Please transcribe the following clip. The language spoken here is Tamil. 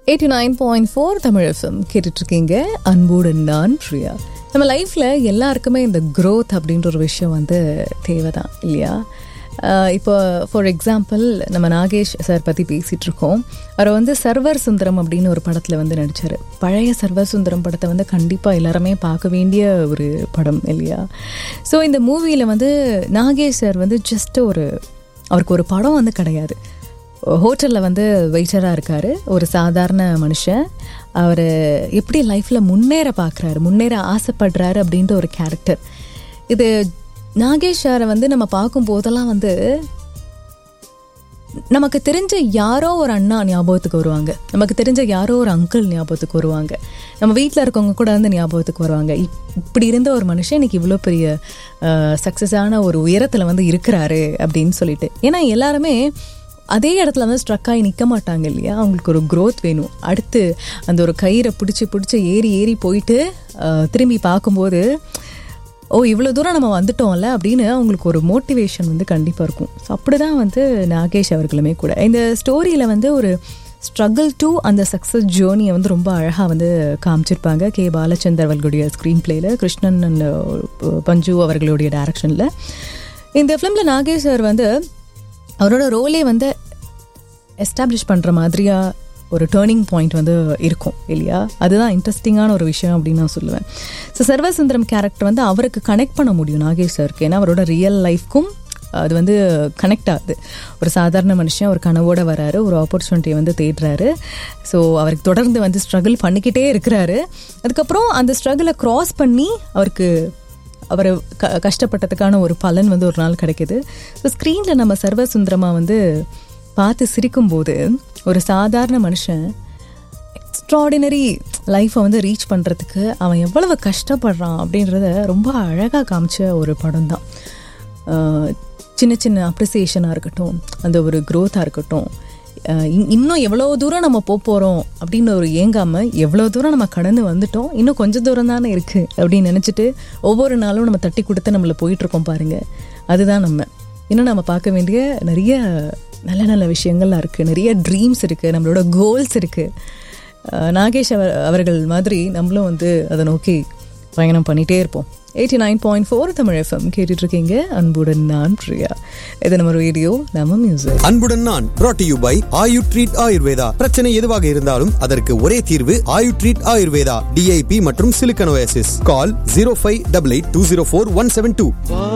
eighty nine point four Tamil FM கேட்டுட்ருக்கீங்க அன்போடு நான் பிரியா நம்ம லைஃப்பில் எல்லாருக்குமே இந்த growth அப்படின்ற ஒரு விஷயம் வந்து தேவை தான் இல்லையா ஆஹ் இப்போ ஃபார் எக்ஸாம்பிள் நம்ம நாகேஷ் சார் பற்றி பேசிகிட்டு இருக்கோம் அவர் வந்து சர்வர் சுந்தரம் அப்படின்னு ஒரு படத்தில் வந்து நடித்தார் பழைய சர்வர் சுந்தரம் படத்தை வந்து கண்டிப்பாக எல்லாருமே பார்க்க வேண்டிய ஒரு படம் இல்லையா ஸோ இந்த மூவியில் வந்து நாகேஷ் சார் வந்து ஜஸ்ட் ஒரு அவருக்கு ஒரு படம் வந்து கிடையாது ஹோட்டலில் வந்து வெயிட்டராக இருக்கார் ஒரு சாதாரண மனுஷன் அவர் எப்படி லைஃப்பில் முன்னேற பார்க்குறாரு முன்னேற ஆசைப்படுறாரு அப்படின்ற ஒரு கேரக்டர் இது நாகேஷ் சாரை வந்து நம்ம பார்க்கும் போதெல்லாம் வந்து நமக்கு தெரிஞ்ச யாரோ ஒரு அண்ணா ஞாபகத்துக்கு வருவாங்க நமக்கு தெரிஞ்ச யாரோ ஒரு அங்கிள் ஞாபகத்துக்கு வருவாங்க நம்ம வீட்டில் இருக்கவங்க கூட வந்து ஞாபகத்துக்கு வருவாங்க இப்- இப்படி இருந்த ஒரு மனுஷன் இன்னைக்கு இவ்வளோ பெரிய சக்ஸஸான ஒரு உயரத்தில் வந்து இருக்கிறாரு அப்படின்னு சொல்லிட்டு ஏன்னா எல்லாருமே அதே இடத்துல வந்து ஸ்ட்ரக் ஆகி நிற்க மாட்டாங்க இல்லையா அவங்களுக்கு ஒரு growth வேணும் அடுத்து அந்த ஒரு கயிறை பிடிச்சி பிடிச்சி ஏறி ஏறி போயிட்டு அஹ், திரும்பி பார்க்கும்போது ஓ இவ்வளோ தூரம் நம்ம வந்துட்டோம்ல அப்படின்னு அவங்களுக்கு ஒரு மோட்டிவேஷன் வந்து கண்டிப்பாக இருக்கும் ஸோ அப்படி தான் வந்து நாகேஷ் அவர்களுமே கூட இந்த ஸ்டோரியில் வந்து ஒரு ஸ்ட்ரகிள் டு அந்த சக்ஸஸ் ஜேர்னியை வந்து ரொம்ப அழகாக வந்து காமிச்சிருப்பாங்க கே பாலச்சந்தர் அவர்களுடைய ஸ்க்ரீன் பிளேயில் கிருஷ்ணன் and, அஹ், பஞ்சு அவர்களுடைய டைரக்ஷனில் இந்த ஃபிலிமில் நாகேஷ் சார் வந்து அவரோட ரோலே வந்து எஸ்டாப்ளிஷ் பண்ணுற மாதிரியா ஒரு டேர்னிங் பாயிண்ட் வந்து இருக்கும் இல்லையா அதுதான் இன்ட்ரெஸ்டிங்கான ஒரு விஷயம் அப்படின்னு நான் சொல்லுவேன் ஸோ சர்வசுந்தரம் கேரக்டர் வந்து அவருக்கு கனெக்ட் பண்ண முடியும் நாகேஷ் சாருக்கு ஏன்னா அவரோட ரியல் லைஃப்க்கும் அது வந்து கனெக்ட் ஆகுது ஒரு சாதாரண மனுஷன் ஒரு கனவோட வராரு ஒரு ஆப்பர்ச்சுனிட்டியை வந்து தேடுறாரு ஸோ அவருக்கு தொடர்ந்து வந்து ஸ்ட்ரகிள் பண்ணிக்கிட்டே இருக்கிறாரு அதுக்கப்புறம் அந்த ஸ்ட்ரகிளை க்ராஸ் பண்ணி அவருக்கு அவர் க கஷ்டப்பட்டதுக்கான ஒரு பலன் வந்து ஒரு நாள் கிடைக்குது ஸோ ஸ்க்ரீனில் நம்ம சர்வசுந்தரமாக வந்து பார்த்து சிரிக்கும்போது ஒரு சாதாரண மனுஷன் எக்ஸ்ட்ராடினரி லைஃப்பை வந்து ரீச் பண்ணுறதுக்கு அவன் எவ்வளவு கஷ்டப்படுறான் அப்படின்றத ரொம்ப அழகாக காமிச்ச ஒரு படம் தான் சின்ன சின்ன அப்ரிசியேஷனாக இருக்கட்டும் அந்த ஒரு க்ரோத்தாக இருக்கட்டும் அஹ் இன்- இன்னும் எவ்வளோ தூரம் நம்ம போக போகிறோம் அப்படின்னு ஒரு ஏங்காமல் எவ்வளோ தூரம் நம்ம கடந்து வந்துட்டோம் இன்னும் கொஞ்சம் தூரம் தானே இருக்குது அப்படின்னு நினச்சிட்டு ஒவ்வொரு நாளும் நம்ம தட்டி கொடுத்து நம்மளை போயிட்டுருக்கோம் பாருங்கள் அதுதான் நம்ம இன்னும் நம்ம பார்க்க வேண்டிய நிறைய நல்ல நல்ல விஷயங்கள்லாம் இருக்குது நிறைய ட்ரீம்ஸ் இருக்குது நம்மளோட கோல்ஸ் இருக்குது நாகேஷ் அவர் அவர்கள் மாதிரி நம்மளும் வந்து அதை நோக்கி பயணம் பண்ணிகிட்டே இருப்போம் eighty nine point four Tamil FM கேட்டுட்ருக்கீங்க அன்புடன் நான் பிரியா இது நம்ம ரேடியோ நம்ம மியூசிக் அன்புடன் நான் brought to you by Ayu treat Ayurveda பிரச்சனை எதுவாக இருந்தாலும் அதற்கு ஒரே தீர்வு ஆயு ட்ரீட் ஆயுர்வேதா டிஐபி மற்றும் சிலிக்கனோசிஸ் call zero five double eight two zero four one seven two